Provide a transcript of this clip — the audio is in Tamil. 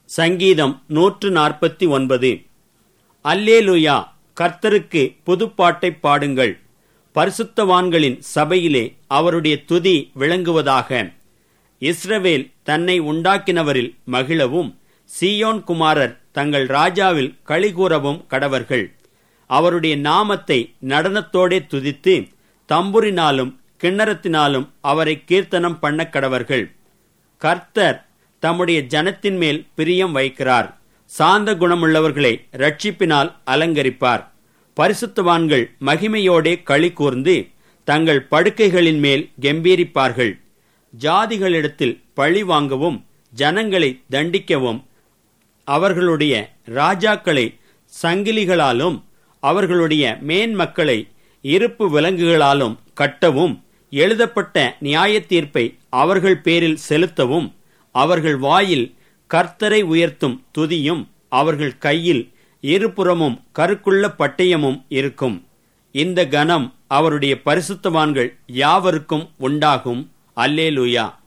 சங்கீதம் நூற்று நாற்பத்தி ஒன்பது அல்லேலுயா கர்த்தருக்கு புதுப்பாட்டைப் பாடுங்கள் பரிசுத்தவான்களின் சபையிலே அவருடைய துதி விளங்குவதாக இஸ்ரவேல் தன்னை உண்டாக்கினவரில் மகிழவும் சீயோன் குமாரர் தங்கள் ராஜாவில் களிகூறவும் கடவர்கள் அவருடைய நாமத்தை நடனத்தோடே துதித்து தம்புரினாலும் கிண்ணறத்தினாலும் அவரை கீர்த்தனம் பண்ண கடவர்கள் கர்த்தர் தம்முடைய ஜனத்தின் மேல் பிரியம் வைக்கிறார் சாந்த குணமுள்ளவர்களை ரட்சிப்பினால் அலங்கரிப்பார் பரிசுத்தவான்கள் மகிமையோடே களி கூர்ந்து தங்கள் படுக்கைகளின் மேல் கெம்பீரிப்பார்கள் ஜாதிகளிடத்தில் பழி வாங்கவும் ஜனங்களை தண்டிக்கவும் அவர்களுடைய ராஜாக்களை சங்கிலிகளாலும் அவர்களுடைய மேன்மக்களை இருப்பு விலங்குகளாலும் கட்டவும் எழுதப்பட்ட நியாய தீர்ப்பை அவர்கள் பேரில் செலுத்தவும் அவர்கள் வாயில் கர்த்தரை உயர்த்தும் துதியும் அவர்கள் கையில் இருபுறமும் கருக்குள்ள பட்டயமும் இருக்கும் இந்த கனம் அவருடைய பரிசுத்தவான்கள் யாவருக்கும் உண்டாகும் அல்லேலூயா